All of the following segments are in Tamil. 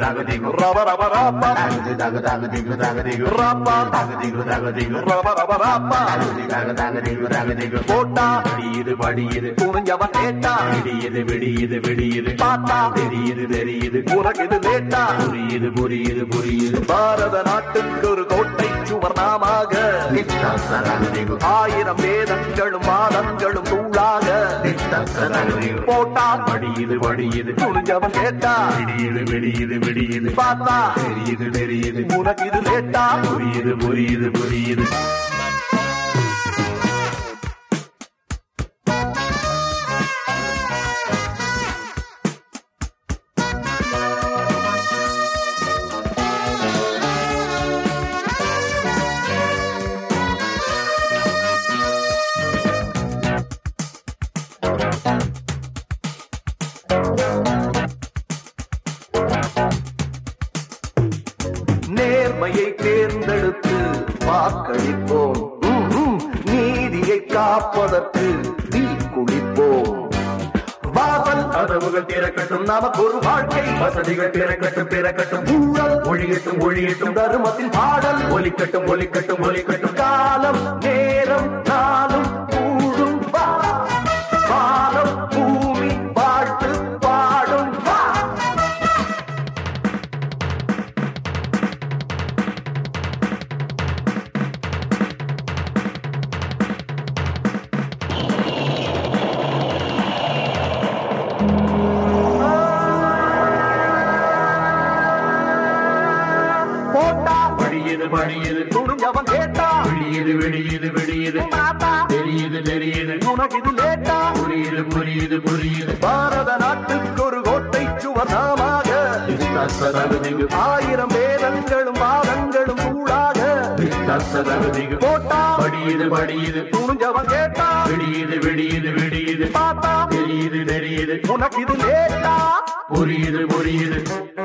தகதிகு ரப ரப ரப்பா தகதி தக தகதிகு தகதிகு ரப்பா தகதிகு தகதிகு ரப ரப ரப்பா தகதி தக தகதிகு தகதிகு போட்டா படியுது படியுது புரிஞ்சவன் கேட்டா விடியுது விடியுது விடியுது பார்த்தா தெரியுது தெரியுது உனக்கு இது லேட்டா புரியுது புரியுது புரியுது பாரத நாட்டுக்கு ஒரு கோட்டை சுவர் நாமாக ஆயிரம் வேதங்களும் வாதங்களும் தூளாக போட்டா படியுது படியுது புரிஞ்சவன் கேட்டா விடியுது விடியுது விடியுது பார்த்தா தெரியுது தெரியுது உனக்கு இது லேட்டா புரியுது புரியுது புரியுது நேர்மையை தேர்ந்தெடுத்து வாக்களிப்போம் ம்ஹும். நீதியை காப்பதற்கு தீ குளிப்போம் வாசல் கதவுகள் திறக்கட்டும் நமக்கு ஒரு வாழ்க்கை வசதிகள் பிறக்கட்டும் பிறக்கட்டும் ஊழல் ஒழியட்டும் ஒழியட்டும் தர்மத்தின் பாடல் ஒலிக்கட்டும் ஒலிக்கட்டும் ஒலிக்கட்டும் காலம் நேரம் நாளும் கூடும் வா. வானம் பூமி பாட்டு பாடும் வா போட்டா படியுது படியுது துணிஞ்சவன் கேட்டா விடியுது விடியுது விடியுது தெரியுது தெரியுது உனக்கு இது லேட்டா புரியுது புரியுது புரியுது பாரத நாட்டுக்கு ஒரு கோட்டை சுவர் நாமாக ஆயிரம் வேதங்களும் வாதங்களும் தூளாக போட்டா படியுது படியுது துணிஞ்சவன் கேட்டா விடியுது விடியுது விடியுது பார்த்தா தெரியுது தெரியுது உனக்கு இது லேட்டா புரியுது புரியுது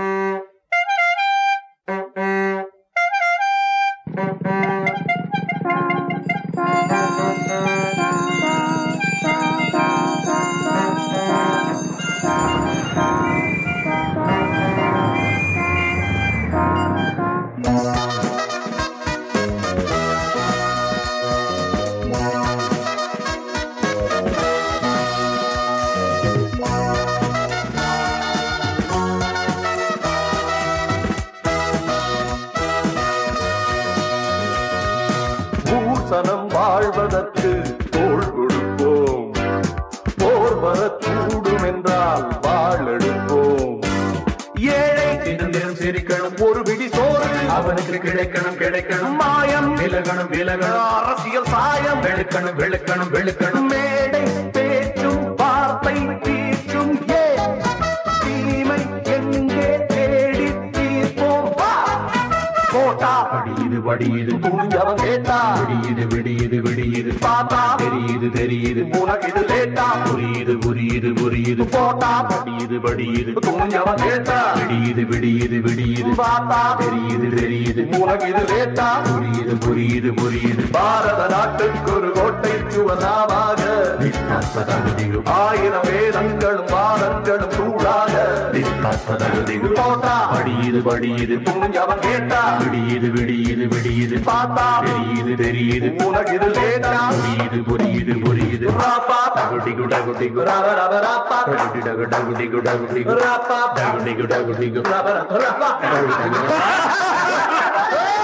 பூசணம் வாழ்வதற்கு தோள் கொடுப்போம் போர் வரக்கூடும் என்றால் வாழெடுப்போம் ஏழை தினம் சிரிக்கணும் ஒரு பிடி சோறு அவனுக்கு கிடைக்கணும் கிடைக்கணும் மாயம் விலகணும் விலகணும் அரசியல் சாயம் வெளுக்கணும் வெளுக்கணும் வெளுக்கணும் மேடை பேச்சும் வார்த்தை தீர்க்கும் ஏ தீமை எங்கே தேடி தீர்ப்போம் வா. போட்டா படியுது படியுது துணிஞ்சவன் கேட்டா விடியுது விடியுது விடியுது பார்த்தா தெரியுது தெரியுது உனக்கு இது லேட்டா புரியுது புரியுது புரியுது போட்டா படியுது படியுது துணிஞ்சவன் கேட்டா விடியுது விடியுது விடியுது பார்த்தா தெரியுது தெரியுது உனக்கு இது லேட்டா புரியுது புரியுது புரியுது பாரத நாட்டுக்கு ஒரு கோட்டை சுவதாமாக ஆயிரம் வேதங்களும் வாதங்களும் தூளாக போட்டா படியுது படியுது துணிஞ்சவன் கேட்டா விடியுது விடியுது விடியுது பார்த்தா தெரியுது தெரியுது உனக்கு இது லேட்டா புரியுது புரியுது புரியுது ராப்பா டகுடிகு டகுடிகு ரவ ரவ ராப்பா டகுடி டகு டகுடிகு டகுடிகு ராப்பா டகுடிகு டகுடிகு ரவ ரவ ராப்பா டகுடி டகு